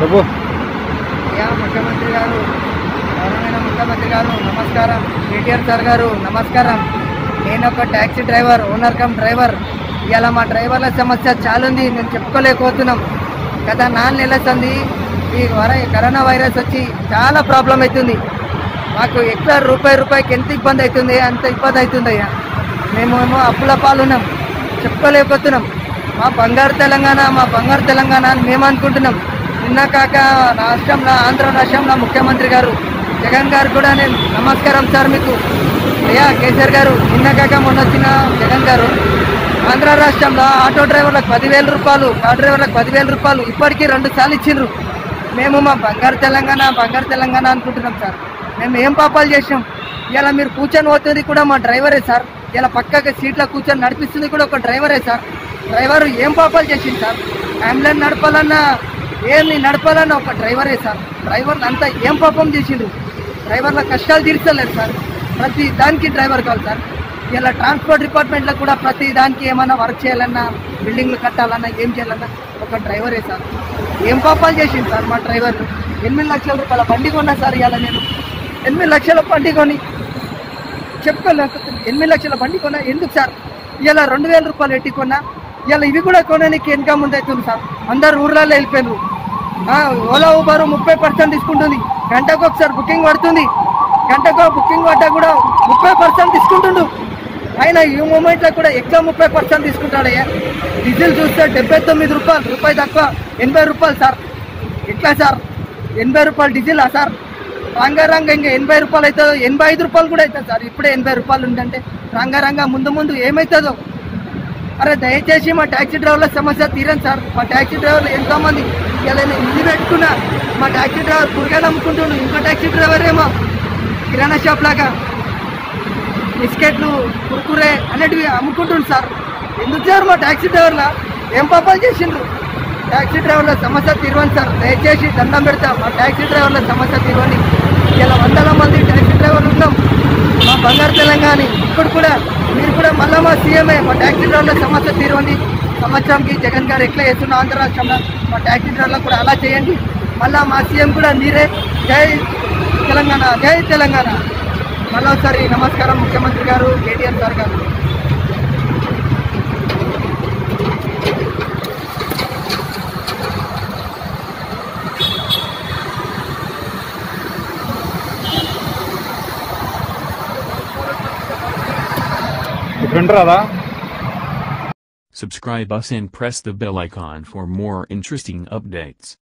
చెప్పు అయ్యా ముఖ్యమంత్రి గారు గౌరవమైన ముఖ్యమంత్రి గారు నమస్కారం కేటీఆర్ సార్ గారు నమస్కారం నేను ఒక taxi driver owner cum driver ఇవాళ మా డ్రైవర్ల సమస్య చాలా ఉంది మేము చెప్పుకోలేకపోతున్నాం గత నాలుగు నెలల సంది ఈ వర కరోనా వైరస్ వచ్చి చాలా ప్రాబ్లం అవుతుంది మాకు ఎక్కువ రూపాయి రూపాయికి ఎంత ఇబ్బంది అవుతుంది అంత ఇబ్బంది అవుతుంది అయ్యా మేమేమో అప్పుల పాలున్నాం చెప్పుకోలేకపోతున్నాం మా బంగారు తెలంగాణ మా బంగారు తెలంగాణ అని మేము అనుకుంటున్నాం నిన్న కాక రాష్ట్రంలో ఆంధ్ర రాష్ట్రంలో ముఖ్యమంత్రి గారు జగన్ గారు కూడా నేను నమస్కారం సార్ మీకు అయ్యా కేసీఆర్ గారు నిన్న కాక మొన్న వచ్చిన జగన్ గారు ఆంధ్ర రాష్ట్రంలో ఆటో డ్రైవర్లకు పదివేల రూపాయలు కార్ డ్రైవర్లకు పదివేల రూపాయలు ఇప్పటికీ రెండు సార్లు ఇచ్చిండ్రు మేము మా బంగారు తెలంగాణ బంగారు తెలంగాణ అనుకుంటున్నాం సార్ మేము ఏం పాపాలు చేసాం ఇలా మీరు కూర్చొని పోతుంది కూడా మా డ్రైవరే సార్ ఇలా పక్కకి సీట్లో కూర్చొని నడిపిస్తుంది కూడా ఒక డ్రైవరే సార్ డ్రైవర్ ఏం పాపాలు చేసింది సార్ అంబులెన్స్ నడపాలన్నా ఏంది నడపాలన్నా ఒక డ్రైవరే సార్ డ్రైవర్లు అంతా ఏం పాపం చేసిండ్రు డ్రైవర్ల కష్టాలు తీర్చలేరు సార్ ప్రతి దానికి డ్రైవర్ కావాలి సార్ ఇలా ట్రాన్స్పోర్ట్ డిపార్ట్మెంట్లో కూడా ప్రతి దానికి ఏమైనా వర్క్ చేయాలన్నా బిల్డింగ్లు కట్టాలన్నా ఏం చేయాలన్నా ఒక డ్రైవరే సార్ ఏం పాపాలు చేసింది సార్ మా డ్రైవర్ ఎనిమిది లక్షల రూపాయల బండి కొన్నా సార్ ఇవాళ నేను ఎనిమిది లక్షల బండి కొని చెప్పుకోలేకపోతున్నా ఎనిమిది లక్షల బండి కొన్నా ఎందుకు సార్ ఇలా రెండు వేల రూపాయలు ఎట్టి కొన్నా ఇలా ఇవి కూడా కొనడానికి ఇన్కమ్ ముందు అవుతుంది సార్ అందరు ఊర్లలో వెళ్ళిపోయినారు ఆ, ఓలా ఊబర్ ముప్పై పర్సెంట్ తీసుకుంటుంది గంటకు ఒకసారి బుకింగ్ పడుతుంది గంటకు బుకింగ్ పడ్డా కూడా ముప్పై పర్సెంట్ తీసుకుంటుండు ఆయన ఈ మూమెంట్లో కూడా ఎక్కువ ముప్పై పర్సెంట్ తీసుకుంటాడయ్యా డీజిల్ చూస్తే డెబ్బై తొమ్మిది రూపాయలు రూపాయి తక్కువ ఎనభై రూపాయలు సార్ ఎట్లా సార్ ఎనభై రూపాయలు డీజిలా సార్ రంగారంగ ఇంకా ఎనభై రూపాయలు అవుతుందో ఎనభై ఐదు రూపాయలు కూడా అవుతుంది సార్ ఇప్పుడే ఎనభై రూపాయలు ఉందంటే రంగారంగ ముందు ముందు ఏమవుతుందో అరే దయచేసి మా ట్యాక్సీ డ్రైవర్ల సమస్య తీరండి సార్ మా ట్యాక్సీ డ్రైవర్లు ఎంతో మంది ఇలా నేను ఇల్లు పెట్టుకున్నా మా ట్యాక్సీ డ్రైవర్ కూరగాయలు అమ్ముకుంటుండు ఇంకో ట్యాక్సీ డ్రైవర్ ఏమో కిరాణా షాప్ లాగా బిస్కెట్లు కుర్కురే అనేటివి అమ్ముకుంటుండు సార్ ఎందుకు సార్ మా ట్యాక్సీ డ్రైవర్ల ఏం పాపాలు చేసిండ్రు ట్యాక్సీ డ్రైవర్ల సమస్య తీరవండి సార్ దయచేసి దండం పెడతా మా ట్యాక్సీ డ్రైవర్ల సమస్య తీరవండి ఇలా వందల మంది ట్యాక్సీ డ్రైవర్లు ఉన్నాం మా బంగారు తెలంగాణ ఇప్పుడు కూడా మీరు కూడా మళ్ళా మా సీఎంఏ మా ట్యాక్సీ డ్రైవర్ల సమస్య తీరవండి సంవత్సరంకి జగన్ గారు ఎట్లా చేస్తున్న ఆంధ్ర రాష్ట్రంలో మా ట్యాక్సీ డ్రైవర్లకు కూడా అలా చేయండి మళ్ళా మా సీఎం కూడా మీరే జై తెలంగాణ జై తెలంగాణ మళ్ళీ ఒకసారి నమస్కారం ముఖ్యమంత్రి గారు కేటీఆర్ సార్ గారు ఇప్పుడు రాదా Subscribe us and press the bell icon for more interesting updates.